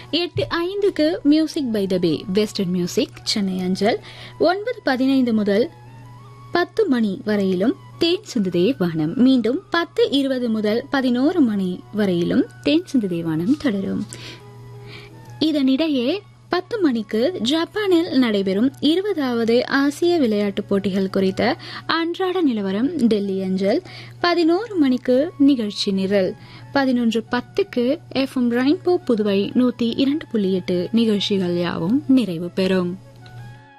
எட்டு ஐந்துக்கு music by the bay western music Chennai அஞ்சல் ஒன்பது பதினைந்து முதல் பத்து மணி வரையிலும் தேன் சிந்துதே வானம் மீண்டும் பத்து இருபது முதல் பதினோரு மணி வரையிலும் தேன் சிந்துதே வானம் தொடரும் இதனிடையே பத்து மணிக்கு ஜப்பானில் நடைபெறும் இருபதாவது ஆசிய விளையாட்டுப் போட்டிகள் குறித்த அன்றாட நிலவரம் டெல்லி அஞ்சல் பதினோரு மணிக்கு நிகழ்ச்சி நிரல் பதினொன்று பத்துக்கு எஃப்எம் ரெயின்போ புதுவை நூத்தி இரண்டு புள்ளி எட்டு நிகழ்ச்சிகள் யாவும் நிறைவு பெறும்